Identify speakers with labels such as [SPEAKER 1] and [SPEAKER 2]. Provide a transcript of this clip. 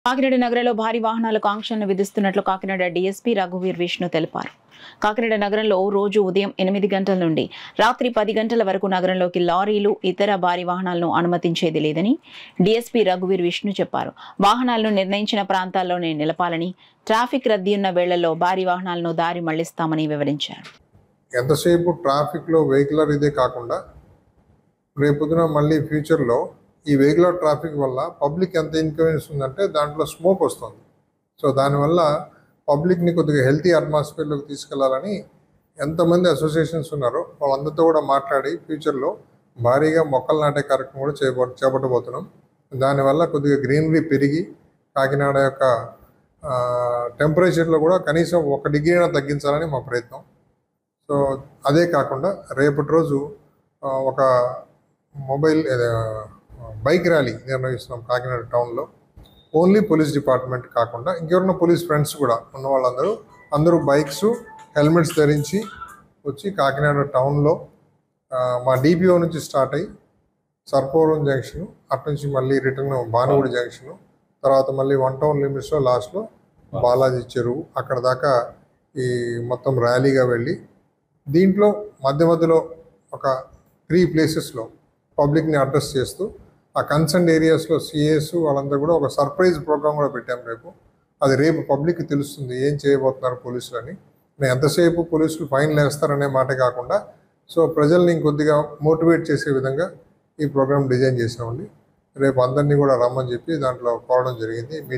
[SPEAKER 1] కాకినాడ నగరంలో భారీ వాహనాలకు ఆంక్షలను విధిస్తున్నట్లు కాకినాడ డీఎస్పీ రఘువీర్ విష్ణు తెలిపారు కాకినాడ నగరంలో రోజు ఉదయం ఎనిమిది గంటల నుండి రాత్రి పది గంటల వరకు నగరంలోకి లారీలు ఇతర భారీ వాహనాలను అనుమతించేది లేదని డీఎస్పీ రఘువీర్ విష్ణు చెప్పారు వాహనాలను నిర్ణయించిన ప్రాంతాల్లోనే నిలపాలని ట్రాఫిక్ రద్దీ ఉన్న వేళల్లో భారీ వాహనాలను దారి మళ్లిస్తామని వివరించారు
[SPEAKER 2] ఎంతసేపు ట్రాఫిక్లో వెహికులర్ ఇదే కాకుండా రేపొద్దున మళ్ళీ ఫ్యూచర్లో ఈ వెహికులర్ ట్రాఫిక్ వల్ల పబ్లిక్ ఎంత ఇన్కన్వీనియన్స్ ఉందంటే దాంట్లో స్మోక్ వస్తుంది సో దానివల్ల పబ్లిక్ని కొద్దిగా హెల్తీ అట్మాస్ఫియర్లోకి తీసుకెళ్లాలని ఎంతమంది అసోసియేషన్స్ ఉన్నారో వాళ్ళందరితో కూడా మాట్లాడి ఫ్యూచర్లో భారీగా మొక్కలు నాటే కార్యక్రమం కూడా చేయబో చేపట్టబోతున్నాం దానివల్ల కొద్దిగా గ్రీనరీ పెరిగి కాకినాడ యొక్క టెంపరేచర్లో కూడా కనీసం ఒక డిగ్రీ అయినా తగ్గించాలని మా ప్రయత్నం సో అదే కాకుండా రేపటి రోజు ఆ, ఒక మొబైల్ ఏదో, బైక్ ర్యాలీ నిర్వహిస్తున్నాం కాకినాడ టౌన్లో ఓన్లీ పోలీస్ డిపార్ట్మెంట్ కాకుండా ఇంకెవరన్నా పోలీస్ ఫ్రెండ్స్ కూడా ఉన్న వాళ్ళందరూ అందరూ బైక్స్ హెల్మెట్స్ ధరించి వచ్చి కాకినాడ టౌన్లో ఆ, మా డిపిఓ నుంచి స్టార్ట్ అయ్యి సర్పవరం జంక్షన్ అటు నుంచి మళ్ళీ రిటర్న్ భానుగుడి జంక్షన్ తర్వాత మళ్ళీ వన్ టౌన్ లిమిట్స్లో లాస్ట్లో బాలాజీ చెరువు అక్కడ దాకా ఈ మొత్తం ర్యాలీగా వెళ్ళి దీంట్లో మధ్య మధ్యలో ఒక త్రీ ప్లేసెస్లో పబ్లిక్ని అడ్రస్ చేస్తూ ఆ కన్సర్న్ ఏరియాస్లో సిఏస్ వాళ్ళందరూ కూడా ఒక సర్ప్రైజ్ ప్రోగ్రామ్ కూడా పెట్టాం రేపు అది రేపు పబ్లిక్కి తెలుస్తుంది ఏం చేయబోతున్నారు పోలీసులు అని నేను ఎంతసేపు పోలీసులు ఫైన్లు వేస్తారనే మాట కాకుండా సో ప్రజల్ని ఇంకొద్దిగా మోటివేట్ చేసే విధంగా ఈ ప్రోగ్రామ్ డిజైన్ చేసామండి రేపు అందరినీ కూడా రమ్మని చెప్పి దాంట్లో కోరడం జరిగింది మీ